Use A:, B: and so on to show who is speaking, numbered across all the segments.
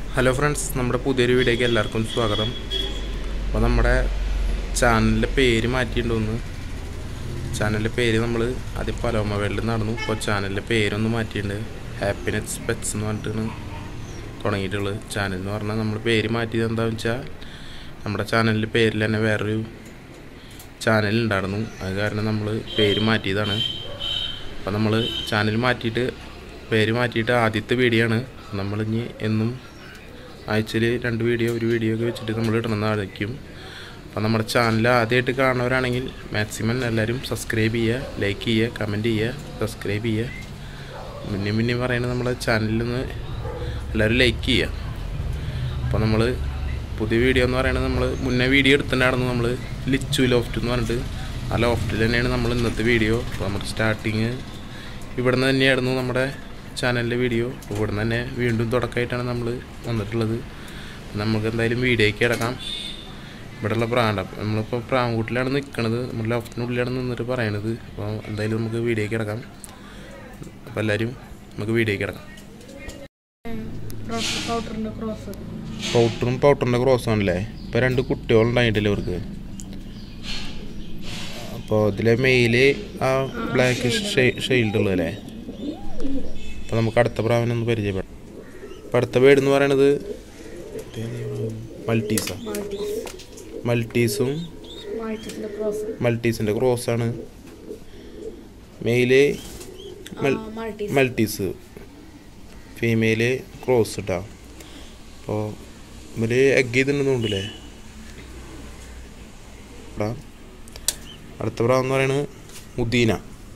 A: Hello friends നമ്മുടെ പുതിയൊരു വീഡിയോയ്ക്ക് എല്ലാവർക്കും സ്വാഗതം അപ്പോൾ നമ്മുടെ ചാനലിൻ്റെ പേര് മാറ്റിയിട്ടുണ്ടോന്ന് ചാനലിൻ്റെ പേര് നമ്മൾ ആദ്യം പലോമ വേൾഡിൽ നടന്നു ഇപ്പോൾ ചാനലിൻ്റെ പേരൊന്ന് മാറ്റിയിട്ടുണ്ട് ഹാപ്പിനെസ് പെറ്റ്സ് എന്ന് പറഞ്ഞിട്ടാണ് തുടങ്ങിയിട്ടുള്ളത് ചാനൽ എന്ന് പറഞ്ഞാൽ നമ്മൾ പേര് മാറ്റിയത് എന്താണെന്ന് വെച്ചാൽ നമ്മുടെ ചാനലിൻ്റെ പേരിൽ തന്നെ വേറൊരു ചാനൽ ഉണ്ടായിരുന്നു അത് കാരണം നമ്മൾ പേര് മാറ്റിയതാണ് അപ്പോൾ നമ്മൾ ചാനൽ മാറ്റിയിട്ട് പേര് മാറ്റിയിട്ട് ആദ്യത്തെ വീഡിയോ ആണ് നമ്മളിനി എന്നും ആഴ്ചയിൽ രണ്ട് വീഡിയോ ഒരു വീഡിയോ ഒക്കെ വെച്ചിട്ട് നമ്മൾ ഇടുന്നതായിരിക്കും അപ്പോൾ നമ്മുടെ ചാനൽ ആദ്യമായിട്ട് കാണുന്നവരാണെങ്കിൽ മാക്സിമം എല്ലാവരും സബ്സ്ക്രൈബ് ചെയ്യുക ലൈക്ക് ചെയ്യുക കമൻറ്റ് ചെയ്യുക സബ്സ്ക്രൈബ് ചെയ്യുക മുന്നേ മുന്നേ പറയുന്നത് നമ്മുടെ ചാനലിൽ നിന്ന് എല്ലാവരും ലൈക്ക് ചെയ്യുക അപ്പോൾ നമ്മൾ പുതിയ വീഡിയോ എന്ന് പറയുന്നത് നമ്മൾ മുന്നേ വീഡിയോ എടുത്തിട്ടുണ്ടായിരുന്നു നമ്മൾ ലിച്ചു ലോഫ്റ്റ് എന്ന് പറഞ്ഞിട്ട് ആ ലോഫ്റ്റിൽ തന്നെയാണ് നമ്മൾ ഇന്നത്തെ വീഡിയോ അപ്പോൾ നമ്മുടെ സ്റ്റാർട്ടിങ് ഇവിടുന്ന് തന്നെയായിരുന്നു നമ്മുടെ ചാനലിലെ വീഡിയോ ഇവിടുന്ന് തന്നെ വീണ്ടും തുടക്കമായിട്ടാണ് നമ്മൾ വന്നിട്ടുള്ളത് നമുക്ക് എന്തായാലും വീഡിയോയ്ക്ക് കിടക്കാം ഇവിടെയുള്ള ബ്രാൻഡ് നമ്മളിപ്പോൾ പ്രാങ്കൂട്ടിലാണ് നിൽക്കണത് നമ്മൾ ലോഫ്റ്റിനുള്ളിലാണ് നിന്നിട്ട് പറയണത് അപ്പോൾ എന്തായാലും നമുക്ക് വീഡിയോയ്ക്ക് കിടക്കാം അപ്പോൾ എല്ലാവരും നമുക്ക് വീഡിയോയ്ക്ക് കിടക്കാം
B: ക്രോസ് പൗഡറിന്റെ ക്രോസ്
A: പൗട്ടറും പൗട്ടറിൻ്റെ ക്രോസ് ആണല്ലേ ഇപ്പോൾ രണ്ട് കുട്ടികളുണ്ടായിട്ടില്ല ഇവർക്ക് അപ്പോൾ ഇതിലെ മെയില് ആ ബ്ലാക്ക് ഷെയ്ൽഡ് ഉള്ളതല്ലേ അപ്പോൾ നമുക്ക് അടുത്ത പ്രാവനെ ഒന്ന് പരിചയപ്പെടാം അപ്പോൾ അടുത്ത വീട് എന്ന് പറയണത് മൾട്ടീസാണ്
B: മാൾട്ടീസ്
A: മൾട്ടീസും
B: മാൾട്ടീസിന്റെ ക്രോസ്
A: മൾട്ടീസിൻ്റെ ക്രോസാണ് മെയില് മൽ-
B: മാൾട്ടീസ്
A: മൾട്ടീസ് ഫീമെയില് ക്രോസ് ഇട്ടാ അപ്പോൾ ഇവര് എഗ് ചെയ്തിട്ടുണ്ടെന്നുണ്ടല്ലേ ഇടാ അടുത്ത പ്രാവ് എന്ന് പറയുന്നത് മുദീന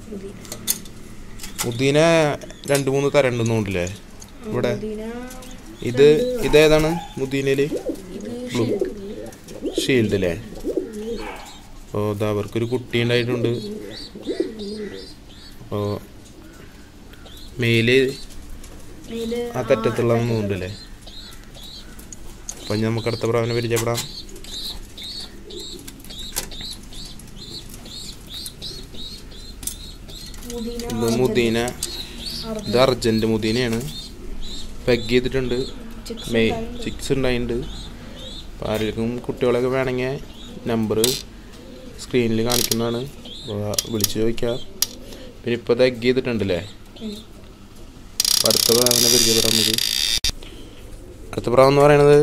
A: മുദീന രണ്ട് മൂന്ന് തരം ഉണ്ടെന്നുണ്ടല്ലേ ഇവിടെ ഇത് ഇതേതാണ് മുദീനയില്
B: ഇത്
A: ബ്ലൂ ഷീൽഡ് അല്ലേ അപ്പോൾ ഇതാ അവർക്കൊരു കുട്ടി ഉണ്ടായിട്ടുണ്ട് അപ്പോൾ മെയില്
B: മെയില്
A: ആ തെറ്റത്തുള്ളതൊന്നും അല്ലേ അപ്പം നമുക്ക് അടുത്ത പ്രാവിനെ പരിചയപ്പെടാം
B: മുദീന
A: ഇത് മുദീന ഇത് അർജൻറ്റ് മുദീനയാണ് പെഗ് ചെയ്തിട്ടുണ്ട്
B: ചിക്സ്
A: മെയ് ചിക്സ് ഉണ്ടായിട്ടുണ്ട് അപ്പോൾ ആരെങ്കിലും കുട്ടികളൊക്കെ വേണമെങ്കിൽ നമ്പർ സ്ക്രീനിൽ കാണിക്കുന്നതാണ് അപ്പോൾ വിളിച്ച് ചോദിക്കാം പിന്നെ ഇപ്പോൾ ഇത് എഗ് ചെയ്തിട്ടുണ്ടല്ലേ അപ്പോൾ അടുത്ത പ്രാവിനെ പരിചയപ്പെടാൻ നമുക്ക് അടുത്ത പ്രാവ് എന്ന് പറയണത്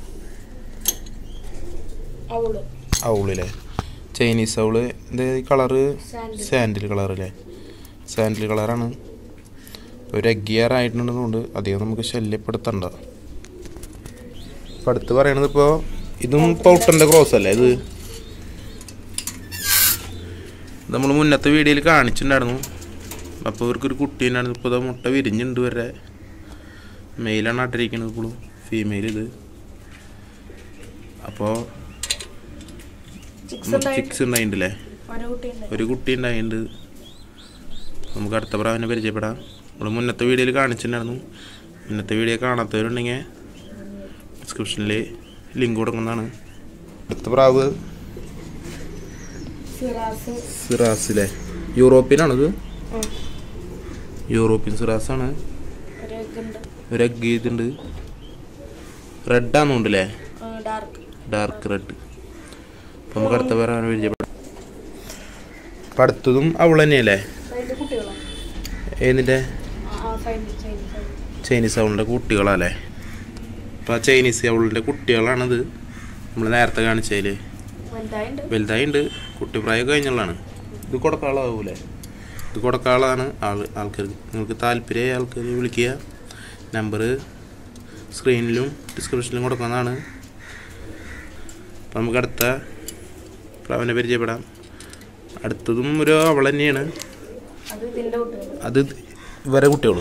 B: അവള്
A: ഔളില്ലേ ചൈനീസ് ഔള് ഇത് കളറ്
B: സാൻഡ്
A: സാൻഡിൽ കളറല്ലേ സാൻഡിൽ കളറാണ് ഒരു അഗിയാറായിട്ടുണ്ടെന്നുണ്ട് അധികം നമുക്ക് ശല്യപ്പെടുത്തണ്ട ഇപ്പം അടുത്ത് പറയണത് ഇപ്പോൾ ഇതും പൗട്ടറിൻ്റെ ക്രോസ് അല്ലേ ഇത് നമ്മൾ മുന്നത്തെ വീഡിയോയിൽ കാണിച്ചിട്ടുണ്ടായിരുന്നു അപ്പോൾ ഇവർക്കൊരു കുട്ടി ഉണ്ടായിരുന്നു ഇപ്പോൾ മുട്ട വിരിഞ്ഞിട്ടുണ്ട് വരെ മെയിലാണ് നട്ടിരിക്കുന്നത് ഇപ്പോഴും ഫീമെയിൽ ഇത് അപ്പോൾ
B: ചിക്സ് ഉണ്ടായിട്ട്
A: ചിക്സ് ഉണ്ടായിട്ടുണ്ടല്ലേ
B: ഒരു കുട്ടിയുണ്ട്
A: ഒരു കുട്ടി ഉണ്ടായിട്ടുണ്ട് നമുക്ക് അടുത്ത പ്രാവിനെ പരിചയപ്പെടാം നമ്മൾ മുന്നത്തെ വീഡിയോയിൽ കാണിച്ചിട്ടുണ്ടായിരുന്നു മുന്നത്തെ വീഡിയോ കാണാത്തവരുണ്ടെങ്കിൽ ഡിസ്ക്രിപ്ഷനിൽ ലിങ്ക് കൊടുക്കുന്നതാണ് അടുത്ത പ്രാവ്
B: സിറാസ്
A: സിറാസിലെ യൂറോപ്യനാണത്
B: ആ,
A: യൂറോപ്യൻ സിറാസാണ്
B: ഒരു egg ഉണ്ട്
A: ഒരു എഗ് ചെയ്തിട്ടുണ്ട് റെഡ് ആണെന്നുണ്ടല്ലേ
B: ഡാർക്ക്
A: ഡാർക്ക് റെഡ് അപ്പോൾ നമുക്ക് അടുത്ത പ്രാവിനെ പരിചയപ്പെടാം അപ്പം അടുത്തതും അവൾ തന്നെയല്ലേ
B: അതിന്റെ കുട്ടികളാണ്
A: ഏതിൻ്റെ
B: ആ, ആ സൈഡ് സൈഡ് സൈഡ്
A: ചൈനീസ് അവളിൻ്റെ കുട്ടികളല്ലേ അപ്പോൾ ആ ചൈനീസ് അവളിൻ്റെ കുട്ടികളാണിത് നമ്മൾ നേരത്തെ കാണിച്ചതിൽ
B: വലുതായിണ്ട്
A: വലുതായിട്ടുണ്ട് കുട്ടിപ്രായം കഴിഞ്ഞുള്ളതാണ് ഇത് കൊടുക്കാളാവൂലേ ഇത് കൊടുക്കാളാണ് ആൾ ആൾക്കാർക്ക് നിങ്ങൾക്ക് താല്പര്യമായ ആൾക്കാർ വിളിക്കുക നമ്പർ സ്ക്രീനിലും ഡിസ്ക്രിപ്ഷനിലും കൊടുക്കുന്നതാണ് അപ്പോൾ നമുക്ക് അടുത്ത പ്രാവിനെ പരിചയപ്പെടാം അടുത്തതും ഒരു അവൾ തന്നെയാണ്
B: അത് ഇതിന്റെ കുട്ടികൾ
A: അത് ഇവരെ കുട്ടികൾ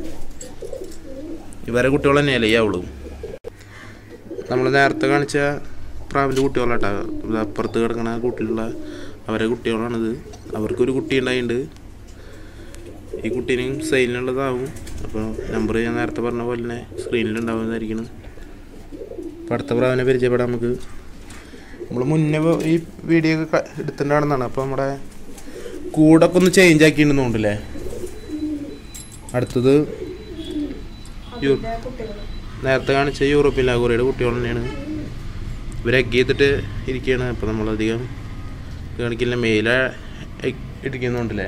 A: ഇവരെ കുട്ടികൾ തന്നെയല്ലേ ഈ അവളും നമ്മൾ നേരത്തെ കാണിച്ച പ്രാവിൻ്റെ കുട്ടികളാട്ടാ ഇത് അപ്പുറത്ത് കിടക്കണ കൂട്ടിലുള്ള അവരെ കുട്ടികളാണിത് അവർക്കൊരു കുട്ടി ഉണ്ടായിട്ടുണ്ട് ഈ കുട്ടീനും സെയിലിനുള്ളതാവും അപ്പോൾ നമ്പർ ഞാൻ നേരത്തെ പറഞ്ഞ പോലെ തന്നെ സ്ക്രീനിലുണ്ടാവുന്നതായിരിക്കണം അപ്പോൾ അടുത്ത പ്രാവിനെ പരിചയപ്പെടാം നമുക്ക് നമ്മൾ മുന്നേ ഈ വീഡിയോ ഒക്കെ എടുത്തിട്ടുണ്ടായിരുന്നതാണ് അപ്പോൾ നമ്മുടെ കൂടൊക്കെ ഒന്ന് ചേഞ്ച് ആക്കിയിട്ടുണ്ടെന്നുണ്ടല്ലേ അടുത്തത് യു-
B: അതിന്റെ കുട്ടികൾ
A: നേരത്തെ കാണിച്ച യൂറോപ്യൻ ലാഗോറിയുടെ കുട്ടികൾ തന്നെയാണ് ഇവർ എഗ് ചെയ്തിട്ട് ഇരിക്കുകയാണ് അപ്പോൾ നമ്മളധികം കാണിക്കില്ല മെയില ഇരിക്കുന്നുണ്ടല്ലേ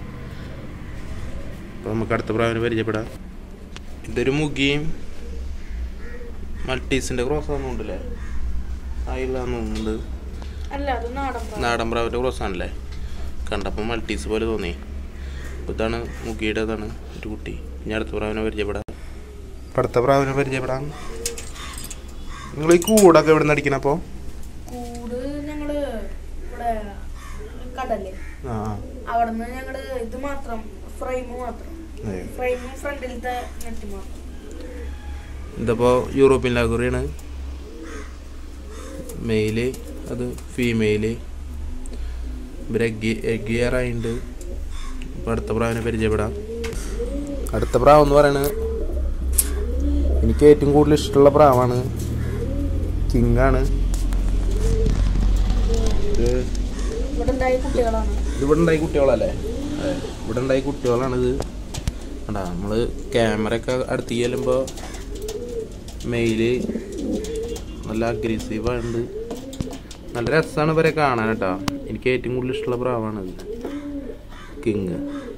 A: അപ്പോൾ നമുക്ക് അടുത്ത പ്രാവിനെ പരിചയപ്പെടാം ഇതൊരു മുഗിയും മൾട്ടീസിൻ്റെ ക്രോസ് ആണെന്നുണ്ടല്ലേ ആയില്ലാന്ന് തോന്നുന്നുണ്ട്
B: അല്ല അത് നാടൻ പ്രാവ്.
A: നാടൻ പ്രാവിൻ്റെ ക്രോസ് ആണല്ലേ കണ്ടപ്പോൾ മൾട്ടീസ് പോലെ തോന്നി അപ്പോൾ ഇതാണ് മുഗിയുടെ ഇതാണ് ഒരു കുട്ടി ഇനി അടുത്ത പ്രാവിനെ പരിചയപ്പെടാം അടുത്ത പ്രാവിനെ പരിചയപ്പെടാം നിങ്ങൾ ഈ കൂടൊക്കെ എവിടെ നിന്ന് അടിക്കണം അപ്പോൾ
B: കൂട് ഞങ്ങള് ഇവിടെ കടല്ലേ
A: ആ
B: അവിടെ നിന്ന് ഞങ്ങള് ഇത് മാത്രം ഫ്രെയിം മാത്രം
A: അതെ
B: ഫ്രെയിമും ഫ്രണ്ടിലത്തെ നെറ്റ് മാത്രം
A: ഇതിപ്പോൾ യൂറോപ്യൻ ലാഗുറിയാണ് മെയില് അത് ഫീമെയില് ഇവർ എഗ് എഗ് ചെയ്യാറായിട്ടുണ്ട് അപ്പോൾ അടുത്ത പ്രാവിനെ പരിചയപ്പെടാം അടുത്ത പ്രാവ് എന്ന് പറയുന്നത് എനിക്ക് ഏറ്റവും കൂടുതൽ ഇഷ്ടമുള്ള പ്രാവാണ് കിങ് ആണ് ഇത്
B: ഇവിടെ ഉണ്ടായ കുട്ടികളാണ്
A: ഇത് ഇവിടെ ഉണ്ടായി കുട്ടികളല്ലേ അതെ ഇവിടെ ഉണ്ടായി കുട്ടികളാണിത് കണ്ടാ നമ്മൾ ക്യാമറ ഒക്കെ അടുത്ത് ചെല്ലുമ്പോൾ മെയില് നല്ല അഗ്രസീവാണ് നല്ല രസമാണ് ഇവരെ കാണാൻ കേട്ടോ എനിക്ക് ഏറ്റവും കൂടുതൽ ഇഷ്ടമുള്ള പ്രാവാണിത് കിങ്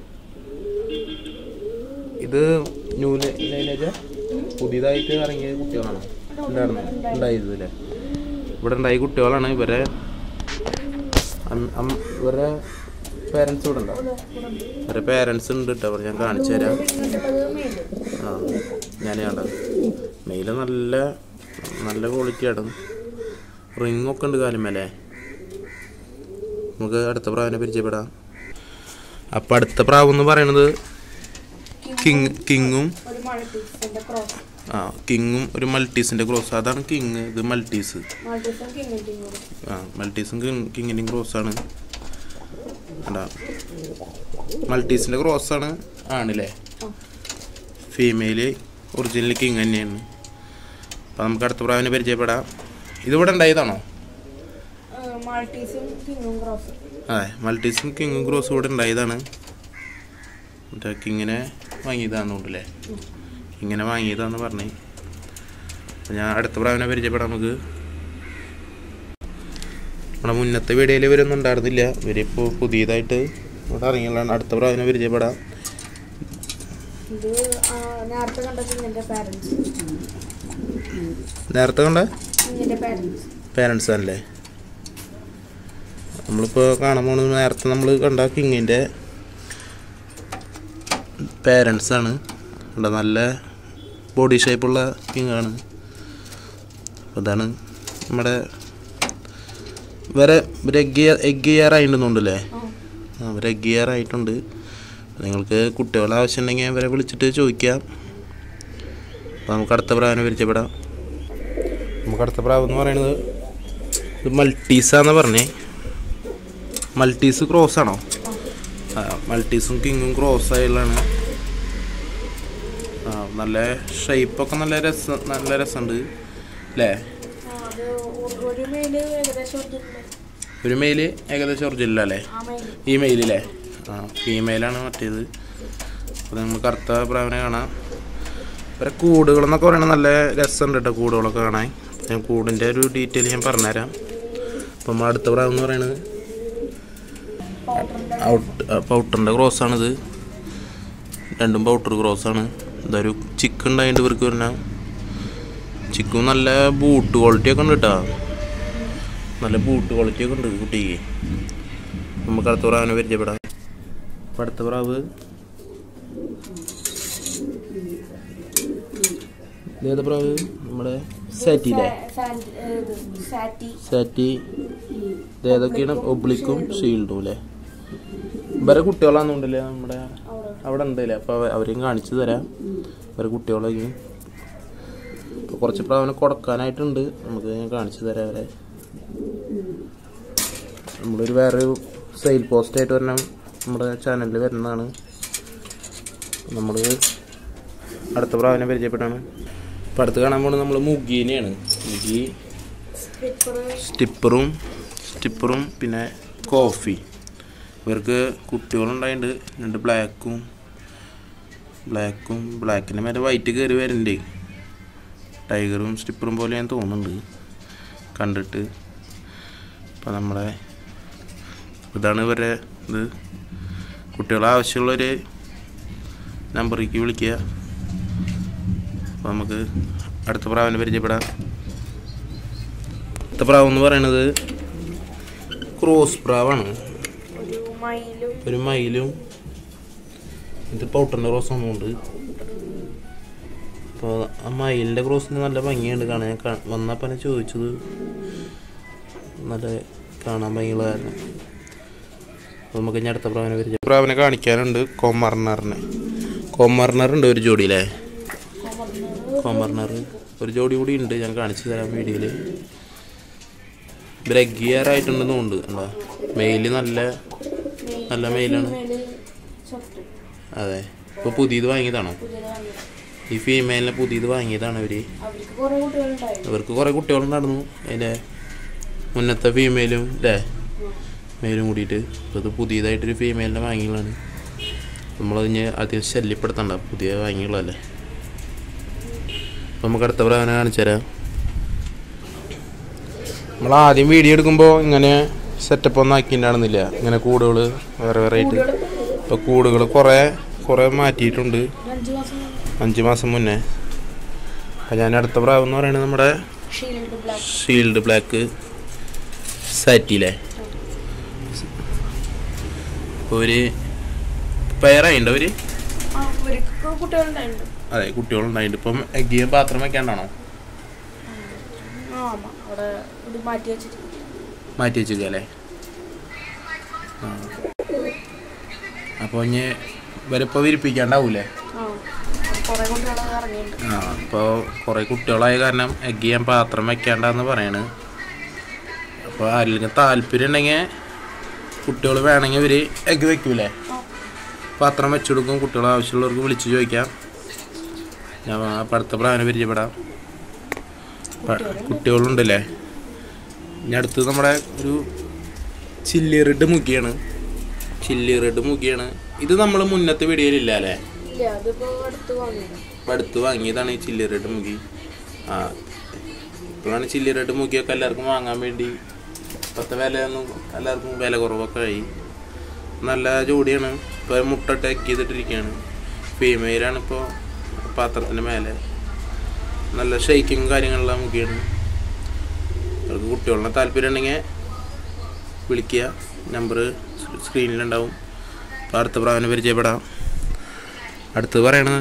A: ഇത് ന്യൂ ലൈനേജ പുതിയതായിട്ട് ഇറങ്ങിയ കുട്ടികളാണ് ഉണ്ടായിരുന്നു ഉണ്ടായത് അല്ലേ ഇവിടെ ഉണ്ടായ കുട്ടികളാണ് ഇവരെ അം- അം- ഇവരെ പേരൻസ് ഇവിടെ ഉണ്ടോ ഇവരെ പേരൻസ് ഉണ്ട് കേട്ടോ അവർ ഞാൻ കാണിച്ചു തരാം
B: ഇങ്ങോട്ടുള്ളത് മെയില്
A: ആ ഞാൻ കണ്ടത് മെയില് നല്ല നല്ല ക്വാളിറ്റിയാണ് റിംഗ് ഒക്കെ ഉണ്ട് കാലുമല്ലേ നമുക്ക് അടുത്ത പ്രാവിനെ പരിചയപ്പെടാം അപ്പം അടുത്ത പ്രാവ് എന്ന് പറയണത് കിങ് കിങ്ങും
B: ഒരു മൾട്ടീസിന്റെ ക്രോസ്
A: ആ കിങ്ങും ഒരു മൾട്ടീസിൻ്റെ ക്രോസ് അതാണ് കിങ് ഇത് മൾട്ടീസ്
B: മൾട്ടീസും കിങ്ങിന്റെയും കൂടെ
A: ആ മൾട്ടീസും കിങ്ങിൻ്റെയും ക്രോസാണ് കണ്ടാ മൾട്ടീസിൻ്റെ ക്രോസാണ് ആണല്ലേ
B: ആ.
A: ഫീമെയില് ഒറിജിനൽ കിങ് തന്നെയാണ് അപ്പോൾ നമുക്ക് അടുത്ത പ്രാവിനെ പരിചയപ്പെടാം ഇതിവിടെ ഉണ്ടായതാണോ
B: ആ, മാൾട്ടീസും കിങ്ങും ക്രോസ്
A: അതെ മൾട്ടീസും കിങ്ങും ക്രോസും ഇവിടെ ഉണ്ടായതാണ് മറ്റേ കിങ്ങിനെ വാങ്ങിയതാണെന്നുണ്ടല്ലേ ഇങ്ങനെ വാങ്ങിയതാന്ന് പറഞ്ഞേ അപ്പോൾ ഞാൻ അടുത്ത പ്രാവിനെ പരിചയപ്പെടാം നമുക്ക് നമ്മുടെ മുന്നത്തെ വീഡിയോയിൽ ഇവരൊന്നും ഉണ്ടായിരുന്നില്ല ഇവരിപ്പോൾ പുതിയതായിട്ട് ഇവിടെ ഇറങ്ങിയുള്ളതാണ് അടുത്ത പ്രാവിനെ പരിചയപ്പെടാം
B: ഇത് ആ, നേരത്തെ കണ്ട കിങ്ങിന്റെ പാരന്റ്സ്
A: നേരത്തെ കണ്ട
B: കിങ്ങിന്റെ പാരന്റ്സ്
A: പേരൻസ് ആണല്ലേ നമ്മളിപ്പോൾ കാണാൻ പോകുന്നത് നേരത്തെ നമ്മൾ കണ്ട കിങ്ങിൻ്റെ പേരൻസ് ആണ് ഇവിടെ നല്ല ബോഡി ഷേപ്പുള്ള കിങ്ങാണ് അതാണ് നമ്മുടെ ഇവരെ ഇവർ എഗ് എഗ് ചെയ്യാറായിട്ടുണ്ടല്ലേ
B: ആ
A: ആ ഇവർ എഗ് ചെയ്യാറായിട്ടുണ്ട് നിങ്ങൾക്ക് കുട്ടികളെ ആവശ്യം ഉണ്ടെങ്കിൽ അവരെ വിളിച്ചിട്ട് ചോദിക്കാം അപ്പോൾ നമുക്ക് അടുത്ത പ്രാവിനെ പരിചയപ്പെടാം നമുക്ക് അടുത്ത പ്രാവ് എന്ന് പറയുന്നത് ഇത് മൾട്ടീസാന്ന് പറഞ്ഞേ മൾട്ടീസ് ക്രോസ് ആണോ ആ മൾട്ടീസും കിങ്ങും ക്രോസ് ആയുള്ളതാണ് ആ നല്ല ഷേപ്പൊക്കെ നല്ല രസം നല്ല രസമുണ്ട് അല്ലേ
B: ആ, അത് ഒ- ഒരു മെയില് ഏകദേശം ഒരു
A: ഒരു മെയില് ഏകദേശം ഒറിജിനൽ അല്ലേ
B: ആ മെയില്
A: ഈ മെയിലല്ലേ ആ ഫീമെയിലാണ് മറ്റേത് അപ്പോൾ നമുക്ക് കറുത്ത പ്രാവിനെ കാണാം ഇവരെ കൂടുകളെന്നൊക്കെ പറയണത് നല്ല രസമുണ്ട് കേട്ടോ കൂടുകളൊക്കെ കാണാൻ ഞാൻ കൂടിൻ്റെ ഒരു ഡീറ്റെയിൽ ഞാൻ പറഞ്ഞുതരാം അപ്പം നമ്മൾ അടുത്ത പ്രാവ് എന്ന് പറയുന്നത്
B: പൗഡറിന്റെ
A: ഔട്ട് പൗട്ടറിൻ്റെ ക്രോസാണിത് രണ്ടും പൗട്ടർ ക്രോസാണ് ഇതൊരു ചിക്കൻ ഉണ്ടായിട്ട് ഇവർക്ക് വരുന്ന ചിക്കൻ നല്ല ബൂട്ട് ക്വാളിറ്റി ഒക്കെ ഉണ്ട് കേട്ടോ നല്ല ബൂട്ട് ക്വാളിറ്റി ഒക്കെ ഉണ്ട് കുട്ടിക്ക് നമുക്ക് അടുത്ത പ്രാവിനെ പരിചയപ്പെടാം അപ്പം അടുത്ത പ്രാവ് ഏത് പ്രാവ് നമ്മുടെ സാറ്റിയില്ലേ
B: സാ- സാൻ- ഇത് സാറ്റി
A: സാറ്റി ഇത് ഏതൊക്കെയാണ് ഒബ്ലിക്കും ഷീൽഡും അല്ലേ ഇവരെ കുട്ടികളാണെന്നുണ്ടല്ലേ നമ്മുടെ
B: അവിടെ
A: അവിടെ ഉണ്ടല്ലേ അപ്പോൾ അവരെയും കാണിച്ചു തരാം ഇവരെ കുട്ടികളെയും ഇപ്പോൾ കുറച്ച് പ്രാവനെ കൊടുക്കാനായിട്ടുണ്ട് നമുക്ക് ഞാൻ കാണിച്ചു തരാം അവരെ നമ്മളൊരു വേറൊരു സെയിൽ പോസ്റ്റായിട്ട് വരണം നമ്മുടെ ചാനലിൽ വരുന്നതാണ് നമ്മൾ അടുത്ത പ്രാവിനെ പരിചയപ്പെട്ടാണ് അപ്പോൾ അടുത്ത് കാണാൻ പോകുന്നത് നമ്മൾ മുഗീനെയാണ് മുഗി
B: സ്ട്രിപ്പർ
A: സ്റ്റിപ്പറും സ്റ്റിപ്പറും പിന്നെ കോഫി ഇവർക്ക് കുട്ടികളുണ്ടായിട്ടുണ്ട് രണ്ട് ബ്ലാക്കും ബ്ലാക്കും ബ്ലാക്കിൻ്റെ മേലെ വൈറ്റ് കയറി വരുന്നുണ്ട് ടൈഗറും സ്റ്റിപ്പറും പോലെ ഞാൻ തോന്നുന്നുണ്ട് കണ്ടിട്ട് അപ്പോൾ നമ്മുടെ ഇതാണ് ഇവരുടെ ഇത് കുട്ടികളെ ആവശ്യമുള്ളൊരു നമ്പറിലേക്ക് വിളിക്കുക അപ്പോൾ നമുക്ക് അടുത്ത പ്രാവിനെ പരിചയപ്പെടാം അടുത്ത പ്രാവ് എന്ന് പറയുന്നത് ക്രോസ് പ്രാവാണ്
B: ഒരു മയിലും
A: ഒരു മയിലും ഇത് പൗട്ടറിൻ്റെ ക്രോസ് ഒന്നുമുണ്ട് അപ്പോൾ ആ മയിലിൻ്റെ ക്രോസിന് നല്ല ഭംഗിയുണ്ട് കാണാൻ ഞാൻ കാ- വന്നപ്പോൾ എന്നെ ചോദിച്ചത് നല്ല കാണാൻ ഭംഗിയുള്ള കാരണം അപ്പോൾ നമുക്ക് ഇനി അടുത്ത പ്രാവിനെ പരിചയം പ്രാവിനെ കാണിക്കാനുണ്ട് കൊമർണറിനെ കൊമർണറുണ്ട് ഒരു ജോഡിയിലെ കൊമർണർ ഒരു ജോഡി കൂടി ഉണ്ട് ഞാൻ കാണിച്ചു തരാം വീഡിയോയിൽ ബ്രഗിയറായിട്ടുണ്ടെന്ന് ഉണ്ട് എന്താ മെയില് നല്ല നല്ല മെയിലാണ്
B: മേല് ചത്തു
A: അതെ ഇപ്പോൾ പുതിയത് വാങ്ങിയതാണോ
B: പുതിയത് വാങ്ങിയത്
A: ഈ ഫീമെയിലിനെ പുതിയത് വാങ്ങിയതാണ് അവർ
B: അവർക്ക് കുറെ കുട്ടികളുണ്ടായിരുന്നു
A: ഇവർക്ക് കുറേ കുട്ടികളുണ്ടായിരുന്നു അതിൻ്റെ മുന്നത്തെ ഫീമെയിലും അല്ലേ മെയിലും കൂടിയിട്ട് ഇപ്പോൾ ഇത് പുതിയതായിട്ടൊരു ഫീമെയിലിനെ വാങ്ങിയുള്ളതാണ് നമ്മളതിന് അധികം ശല്യപ്പെടുത്തണ്ട പുതിയ വാങ്ങിയുള്ളതല്ലേ അപ്പോൾ നമുക്ക് അടുത്ത പ്രാവനെ കാണിച്ചു തരാം നമ്മൾ ആദ്യം വീഡിയോ എടുക്കുമ്പോൾ ഇങ്ങനെ സെറ്റപ്പ് ഒന്നും ആക്കിയിട്ടുണ്ടായിരുന്നില്ല ഇങ്ങനെ കൂടുകൾ വേറെ വേറെ ആയിട്ട് ഇപ്പോൾ കൂടുകൾ കുറേ കുറേ മാറ്റിയിട്ടുണ്ട്
B: ഒരു അഞ്ചു മാസം
A: അഞ്ച് മാസം മുന്നേ അപ്പം ഞാൻ അടുത്ത പ്രാവ് എന്ന് പറയുന്നത് നമ്മുടെ
B: ഷീൽഡ് ബ്ലാക്ക്
A: ഷീൽഡ് ബ്ലാക്ക് സാറ്റിയിലെ ഒരു പെയറായിട്ടുണ്ട് അവർ
B: ആ അവർക്ക് കുട്ടികളുണ്ടായിരുന്നു
A: അതെ കുട്ടികളുണ്ടായിട്ട് ഇപ്പം എഗ്ഗിയ പാത്രം വെക്കാണ്ടാണോ
B: ആ ആമാ അവിടെ ഇത് മാറ്റി വെച്ചിട്ട്
A: മാറ്റി വെച്ചിരിക്കുക അല്ലേ ആ അപ്പോൾ ഇനി ഇവരിപ്പോൾ വിരിപ്പിക്കാണ്ടാവൂലേ
B: ആ കുറെ കുട്ടികൾ ഇറങ്ങിയിട്ടുണ്ട്
A: ആ അപ്പോൾ കുറേ കുട്ടികളായ കാരണം എഗ്ഗ് ചെയ്യാൻ പാത്രം വെക്കേണ്ടെന്ന് പറയണ് അപ്പോൾ ആരെങ്കിലും താല്പര്യം ഉണ്ടെങ്കിൽ കുട്ടികൾ വേണമെങ്കിൽ ഇവർ എഗ്ഗ് വെക്കൂലേ
B: ആ
A: പാത്രം വെച്ചുകൊടുക്കും കുട്ടികൾ ആവശ്യമുള്ളവർക്ക് വിളിച്ച് ചോദിക്കാം ഞാൻ അപ്പോൾ അടുത്ത പ്രാവിനെ പരിചയപ്പെടാം പ- കുട്ടികളുണ്ടല്ലേ ഇനി അടുത്ത് നമ്മുടെ ഒരു ചില്ലി റെഡ് മുക്കിയാണ് ചില്ലി റെഡ് മുക്കിയാണ് ഇത് നമ്മൾ മുന്നത്തെ വീഡിയോയിലില്ല അല്ലേ
B: ഇല്ല അതിപ്പോ അടുത്ത് വാങ്ങിയത്
A: ഇപ്പം അടുത്ത് വാങ്ങിയതാണ് ഈ ചില്ലി റെഡ് മുക്കി ആ ഇപ്പോഴാണ് ചില്ലി റെഡ് മുക്കിയൊക്കെ എല്ലാവർക്കും വാങ്ങാൻ വേണ്ടി ഇപ്പോഴത്തെ വിലയൊന്നും എല്ലാവർക്കും വില കുറവൊക്കെ ആയി നല്ല ജോഡിയാണ് ഇപ്പോൾ മുട്ട ടെക്ക് ചെയ്തിട്ടിരിക്കുകയാണ് ഫീമെയിലാണ് ഇപ്പോൾ പാത്രത്തിൻ്റെ മേലെ നല്ല ഷെയ്ക്കിങ് കാര്യങ്ങളെല്ലാം മുക്കിയാണ് അവർക്ക് കുട്ടികളുടെ താല്പര്യം ഉണ്ടെങ്കിൽ വിളിക്കുക നമ്പർ സ്ക്രീനിലുണ്ടാവും അപ്പോൾ അടുത്ത പ്രാവിനെ പരിചയപ്പെടാം അടുത്ത് പറയണത്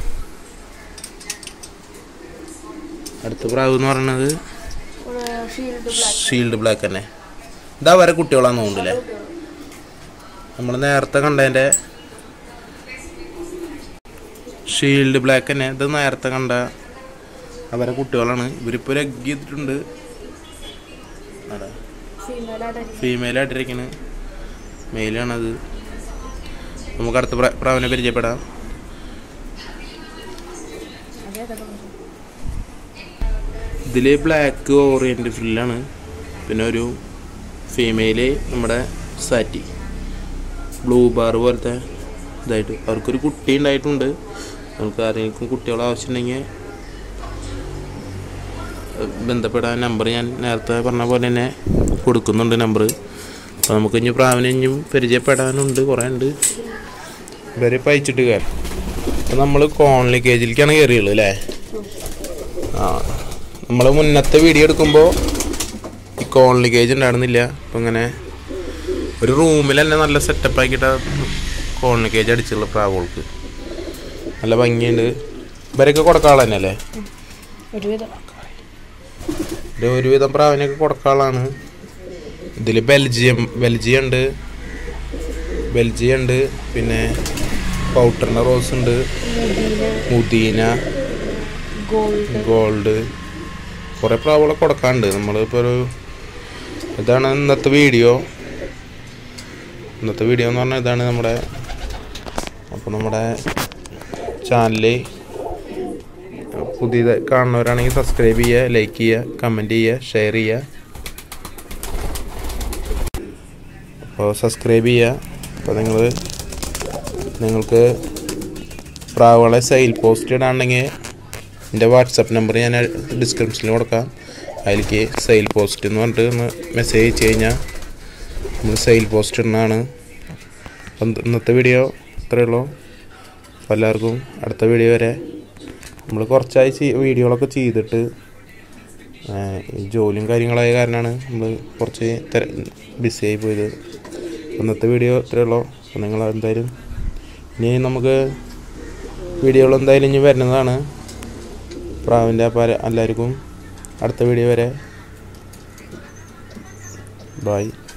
A: അടുത്ത പ്രാവ് എന്ന് പറയുന്നത്
B: ഒരു ഷീൽഡ് ബ്ലാക്ക്
A: ഷീൽഡ് ബ്ലാക്ക് തന്നെ ഇതാ വരെ കുട്ടികളാന്ന് തോന്നുന്നില്ലേ നമ്മൾ നേരത്തെ കണ്ടതിൻ്റെ ഷീൽഡ് ബ്ലാക്ക് തന്നെ ഇത് നേരത്തെ കണ്ട അവരെ കുട്ടികളാണ് ഇവരിപ്പോൾ ഒരു എഗ് ചെയ്തിട്ടുണ്ട് അതെ
B: ഫീമെയിൽ ആയിട്ട്
A: ഫീമെയിൽ ആയിട്ടിരിക്കണ് മെയിലാണത് നമുക്ക് അടുത്ത പ്ര- പ്രാവിനെ പരിചയപ്പെടാം
B: അതെ അതെ
A: ഇതിൽ ബ്ലാക്ക് ഓറിയൻറ്റ് ഫ്രില്ലാണ് പിന്നെ ഒരു ഫീമെയിൽ നമ്മുടെ സാറ്റി ബ്ലൂ ബാർ പോലത്തെ ഇതായിട്ട് അവർക്കൊരു കുട്ടി ഉണ്ടായിട്ടുണ്ട് നമുക്ക് ആരെങ്കിലും കുട്ടികളെ ആവശ്യമുണ്ടെങ്കിൽ ഏഹ്, ബന്ധപ്പെടാൻ നമ്പർ ഞാൻ നേരത്തെ പറഞ്ഞ പോലെ തന്നെ കൊടുക്കുന്നുണ്ട് നമ്പർ അപ്പോൾ നമുക്ക് ഇനി പ്രാവിനെ ഇനിയും പരിചയപ്പെടാനുണ്ട് കുറേ ഉണ്ട് ഇവരെ പയച്ചിട്ട് കയറാം അപ്പോൾ നമ്മൾ കോൺലി കേജിലേക്കാണ് കയറിയുള്ളൂ അല്ലേ ആ നമ്മൾ മുന്നത്തെ വീഡിയോ എടുക്കുമ്പോൾ ഈ കോൺലി കേജ് ഉണ്ടായിരുന്നില്ല അപ്പം ഇങ്ങനെ ഒരു റൂമിൽ തന്നെ നല്ല സെറ്റപ്പ് ആക്കിയിട്ട് കോൺലി കേജ് അടിച്ചുള്ള പ്രാവുകൾക്ക് നല്ല ഭംഗിയുണ്ട് ഇവരൊക്കെ കൊടുക്കാളെ തന്നെ അല്ലേ
B: ഒരുവിധം
A: ഇത് ഒരുവിധം പ്രാവിനൊക്കെ കൊടുക്കാളാണ് ഇതിൽ ബെൽജിയം ബെൽജിയം ഉണ്ട് ബെൽജിയം ഉണ്ട് പിന്നെ പൗട്ടറിൻ്റെ റോസ് ഉണ്ട് മുദീന
B: ഗോൾഡ്
A: ഗോൾഡ് കുറേ പ്രാവുകളെ കൊടുക്കാണ്ട് നമ്മളിപ്പോൾ ഒരു ഇതാണ് ഇന്നത്തെ വീഡിയോ ഇന്നത്തെ വീഡിയോ എന്ന് പറഞ്ഞാൽ ഇതാണ് നമ്മുടെ അപ്പോൾ നമ്മുടെ ചാനൽ പുതിയത് കാണുന്നവരാണെങ്കിൽ സബ്സ്ക്രൈബ് ചെയ്യുക ലൈക്ക് ചെയ്യുക കമൻറ്റ് ചെയ്യുക ഷെയർ ചെയ്യുക അപ്പോൾ സബ്സ്ക്രൈബ് ചെയ്യുക അപ്പോൾ നിങ്ങൾ നിങ്ങൾക്ക് പ്രാവുകളെ സെയിൽ പോസ്റ്റ് ഇടാണെങ്കിൽ എൻ്റെ വാട്സപ്പ് നമ്പർ ഞാൻ ഡിസ്ക്രിപ്ഷനിൽ കൊടുക്കാം അതിലേക്ക് സെയിൽ പോസ്റ്റ് എന്ന് പറഞ്ഞിട്ട് ഒന്ന് മെസ്സേജ് അയച്ചു കഴിഞ്ഞാൽ നമ്മൾ സെയിൽ പോസ്റ്റ് ഇടുന്നതാണ് അപ്പം ഇന്നത്തെ വീഡിയോ ഇത്രയേ ഉള്ളൂ അപ്പോൾ എല്ലാവർക്കും അടുത്ത വീഡിയോ വരെ നമ്മൾ കുറച്ചായി ചെയ്- വീഡിയോകളൊക്കെ ചെയ്തിട്ട് ഏഹ്, ഈ ജോലിയും കാര്യങ്ങളായ കാരണമാണ് നമ്മൾ കുറച്ച് തിര ബിസി ആയി പോയത് ഇന്നത്തെ വീഡിയോ ഇത്രയേ ഉള്ളൂ അപ്പോൾ നിങ്ങൾ എന്തായാലും ഇനി നമുക്ക് വീഡിയോകൾ എന്തായാലും ഇനി വരുന്നതാണ് പ്രാവിൻ്റെ അപ്പോൾ എല്ലാവർക്കും അടുത്ത വീഡിയോ വരെ ബായ്